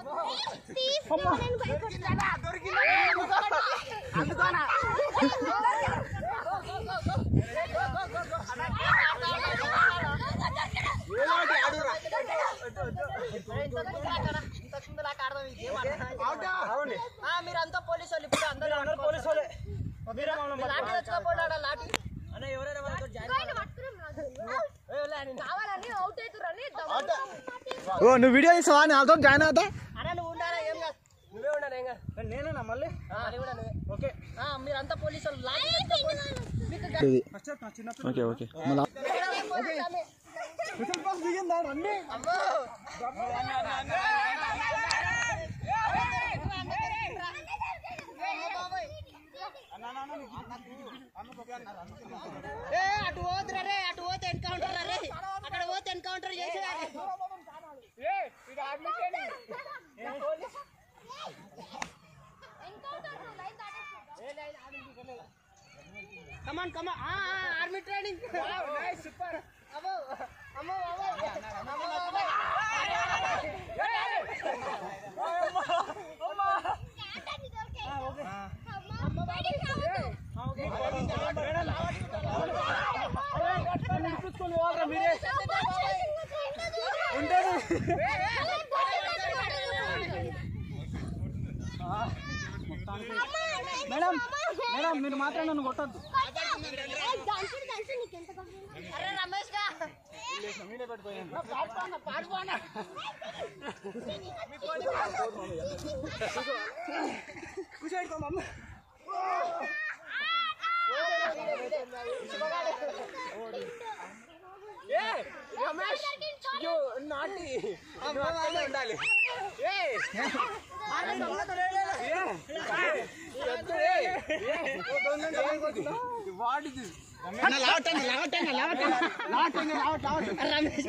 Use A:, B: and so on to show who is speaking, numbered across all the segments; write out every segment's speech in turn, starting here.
A: మీరంతా పోలీసు వాళ్ళు ఇప్పుడు అందరూ పోలీసు వాళ్ళే లాఠీ తెచ్చుకోపోయాడా లాఠీ అన్న ఎవరైనా వాళ్ళతో జాయిన్
B: కావాలని అవుట్ అవుతురని
C: ఓ నువ్వు వీడియో తీసావా నాతో జాయిన్ అవుతా
A: అన్న నువ్వు ఉండాలా ఏం కాదు నువ్వే ఉండాలి ఏం కాదు
C: నేనేనా మళ్ళీ
A: అది కూడా నువ్వే
C: ఓకే
A: ఆ, మీరంతా పోలీసు వాళ్ళు లాఠీ తెచ్చుకోపోయి మీకు
C: ఓకే ఓకే దిగిందా రండి
A: అమ్మో ఏ అటు పోతురా రే అటు పోతే ఎన్కౌంటర్ రే అక్కడ పోతే ఎన్కౌంటర్ చేసేయాలి come on come on army training super అమ్మో అమ్మో అమ్మో అమ్మో
C: మేడం మేడం మీరు మాత్రం నన్ను కొట్టద్దు
A: అరే రమేష్ గా
C: ఉండాలి వాడిది లావటండి లావటండి లావటండి లావటండి లావటండి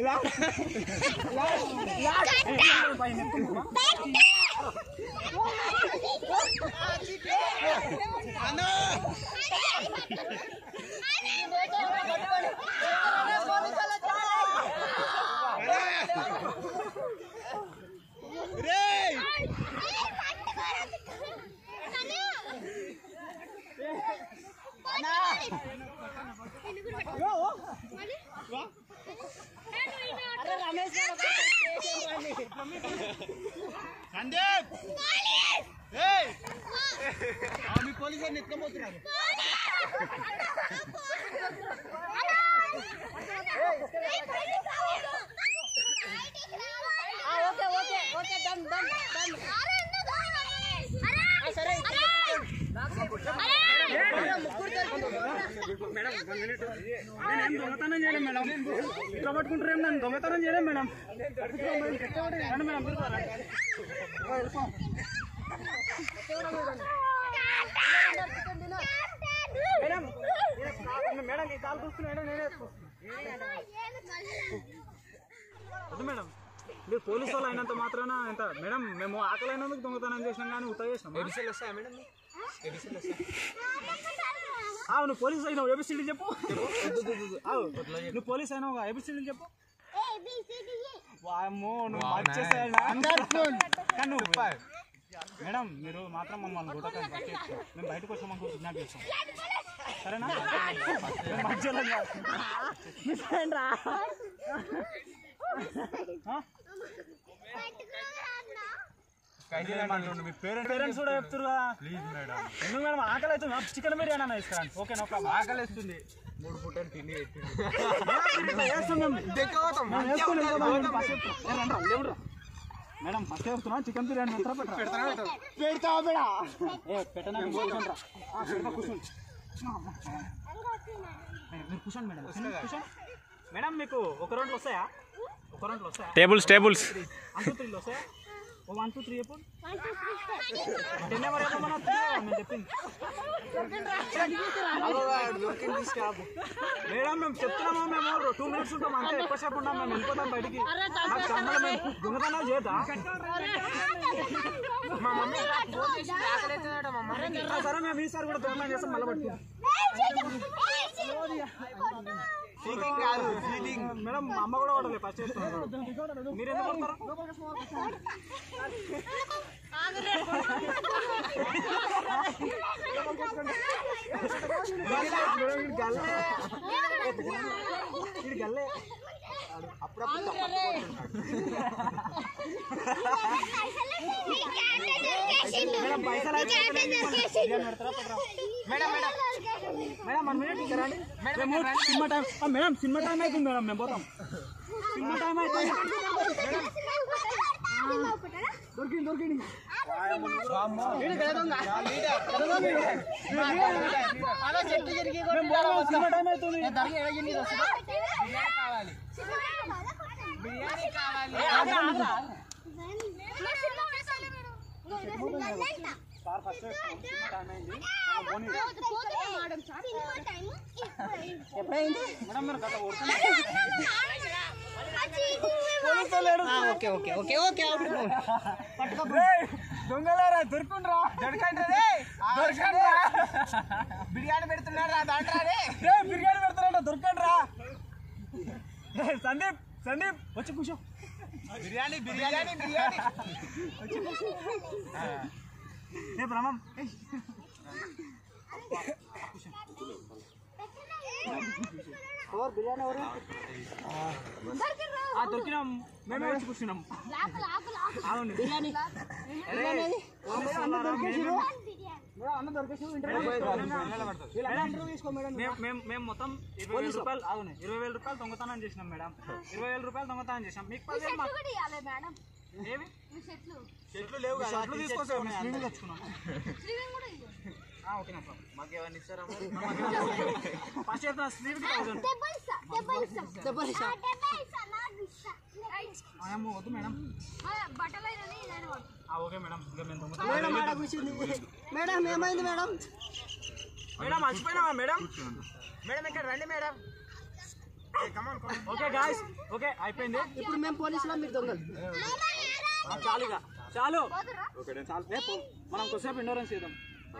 C: సందీప్ ఏయ్ ఆ మీ పోలీసులు ఎత్తుకోబోతున్నారు
A: okay okay okay done done done సరే
C: నేనేం దొంగతనం చేయలేదు మేడం ఇట్లా పట్టుకుంటారేం నన్ను దొంగతనం చేయలేదు మేడం రండి మేడం మీరు రండి. ఓ, వెళ్ళిపో. మేడం నేను- మేడం ఈ కాలు కూర్చుని మేడం నేనే ఎత్తుకొస్తాను. వద్దు మేడం మీరు పోలీసు వాళ్ళు అయినంత మాత్రాన ఎంత మేడం మేము ఆకలి అయినందుకు దొంగతనం చేసినాం కానీ ఉత్త చేసినాం ఆ, నువ్వు పోలీస్ అయినావు ఏబిసిడీ చెప్పు ఆవు, నువ్వు పోలీస్ అయినావు ఏబిసిడీ చెప్పు వామ్మో నువ్వు మార్చేసాయనా? కానీ నువ్వు మేడం మీరు మాత్రం మమ్మల్ని కొట్టకండి బయటకు. మేము బయటకు వచ్చామనుకో కిడ్నాప్ చేస్తాం సరేనా మేము మధ్యలో కాదు. ఆ?
D: మీ పేరెంట్
C: పేరెంట్స్ కూడా చెప్తారు కదా
D: ప్లీజ్ మేడం
C: ఎందుకు మేడం ఆకలి అవుతుంది చికెన్ బిర్యానీ అన్న తీసుకురండి ఓకే నో ప్రాబ్లం
D: ఆకలిస్తుంది మూడు పూటలు తిండి పెట్టింది
C: మేడం ఫస్ట్ చెప్తున్నా చికెన్ బిర్యానీ పెడతా పెట్టరా పెడతావా బేడా ఏ పెట్టనా కూర్చోండి పెడతా కూర్చోండి మీరు కూర్చోండి మేడం కూర్చోండి మేడం మీకు ఒక రెండు వస్తాయా ఒక రెండు వస్తాయా
E: టేబుల్స్ టేబుల్స్
C: వన్ టూ త్రీలో వస్తాయా ఓ వన్ టూ త్రీ ఎప్పుడు టెన్ ఎవరు చెప్పమన్నా నేను చెప్పింది మేడం మేము చెప్తున్నామా మేము టూ మినిట్స్ ఉంటాం అంతే ఎక్కువసేపు ఉంటాం మేము వెళ్ళిపోతాం బయటికి మాకు సంబంధం మేము దొంగతనాలు చేద్దా మా మమ్మీ సరే మేము ఈసారి కూడా దొంగతనం చేస్తాం మళ్ళీ పట్టుకుంటాం మేడం మా అమ్మ కూడా కొడలే ఫస్ట్ మీరు ఎందుకు కొడతారు ఇది గల్లే మేడం పైసలు అయితే madam madam madam one minute ఇక్కడ రండి మేము సినిమా టైం ఆ, మేడం సినిమా టైం అవుతుంది మేడం మేము పోతాం సినిమా టైం అవుతుంది దొరికింది దొరికింది మేము పోతాం సినిమా టైం అవుతుంది సార్ ఫస్ట్ సినిమా టైం అయింది మేడం మీరు గత
A: ఓకే ఓకే ఓకే ఓకే
C: దొంగలారా దొరుకుండ్రా దొరకండి దొరకండి
D: బిర్యానీ పెడుతున్నాడు రా దాంట్రాడే
C: బిర్యానీ పెడతారంట దొరకండి సందీప్ సందీప్ వచ్చి కూర్చో
D: బిర్యానీ బిర్యానీ బిర్యానీ
C: ఏ బ్రహ్మం దొరికినాం మేమే వచ్చి కూర్చున్నాం అవును బిర్యానీ మేము మేము మొత్తం ఇరవై వేల రూపాయలు అవును ఇరవై వేల రూపాయలు దొంగతనం చేసినాం మేడం ఇరవై వేల రూపాయలు దొంగతనం చేసినాం మీకు పదివేలు మాకు ఏవి
D: చెట్లు లేవు కదా
C: చెట్లు తీసుకొస్తాం మేము తెచ్చుకున్నాం ఆ, ఓకే నా ప్రాబ్లం.
D: మాకేమన్నా ఇస్తారా
C: ఫస్ట్ అయితే స్లీవ్ థౌసండ్ ఏమో వద్దు మేడం ఆ, ఓకే మేడం ఇంకా మేము దొంగతనం
A: మేడం ఏమైంది మేడం
C: మేడం మర్చిపోయినావా మేడం
D: మేడం ఇక్కడ రండి మేడం
C: ఓకే గాయస్ ఓకే అయిపోయింది
A: ఇప్పుడు మేము పోలీసులో మీరు దొంగలు
C: ఆ, చాలు ఇక చాలు చాలు ఏ, పో. మనం కొద్దిసేపు ఇండోరెన్స్ చేద్దాం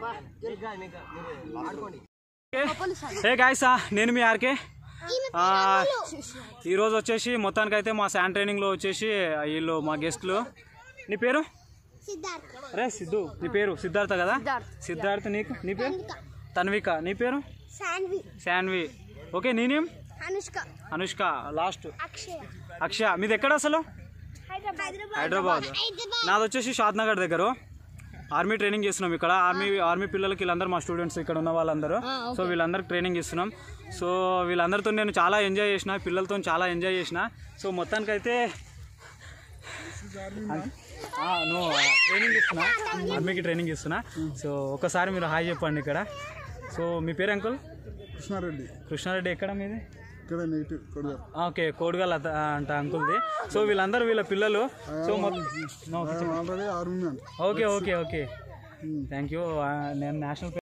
C: హే గాయస్ నేను మీ ఆర్కే ఆ, ఈరోజు వచ్చేసి మొత్తానికి అయితే మా శాన్ ట్రైనింగ్లో వచ్చేసి వీళ్ళు మా గెస్ట్లు నీ పేరు అరే సిద్ధు నీ పేరు సిద్ధార్థ కదా సిద్ధార్థ్ నీకు నీ పేరు తన్విక నీ పేరు
B: శాన్వి
C: శాన్వి ఓకే నీ నేమ్
B: అనుష్క
C: అనుష్క లాస్ట్
B: అక్షయ
C: అక్షయ మీది ఎక్కడ అసలు
B: హైదరాబాద్
C: హైదరాబాద్ నాది వచ్చేసి షాద్ నగర్ దగ్గర ఆర్మీ ట్రైనింగ్ చేస్తున్నాం ఇక్కడ ఆర్మీ ఆర్మీ పిల్లలకి వీళ్ళందరూ మా స్టూడెంట్స్ ఇక్కడ ఉన్న వాళ్ళందరూ సో వీళ్ళందరికి ట్రైనింగ్ ఇస్తున్నాం సో వీళ్ళందరితో నేను చాలా ఎంజాయ్ చేసిన పిల్లలతో చాలా ఎంజాయ్ చేసిన సో మొత్తానికైతే ఆ, నువ్వు ట్రైనింగ్ ఇస్తున్నా ఆర్మీకి ట్రైనింగ్ ఇస్తున్నా సో ఒకసారి మీరు హాయ్ చెప్పండి ఇక్కడ సో మీ పేరు అంకుల్
E: కృష్ణారెడ్డి
C: కృష్ణారెడ్డి ఎక్కడ మీది
E: ఇక్కడ నెగిటివ్ కొడుగా
C: ఓకే కోడిగల్ అత- అంట అంకుల్ది సో వీళ్ళందరూ వీళ్ళ పిల్లలు సో మొత్తం
E: already army man
C: okay okay okay thank you నేను నేషనల్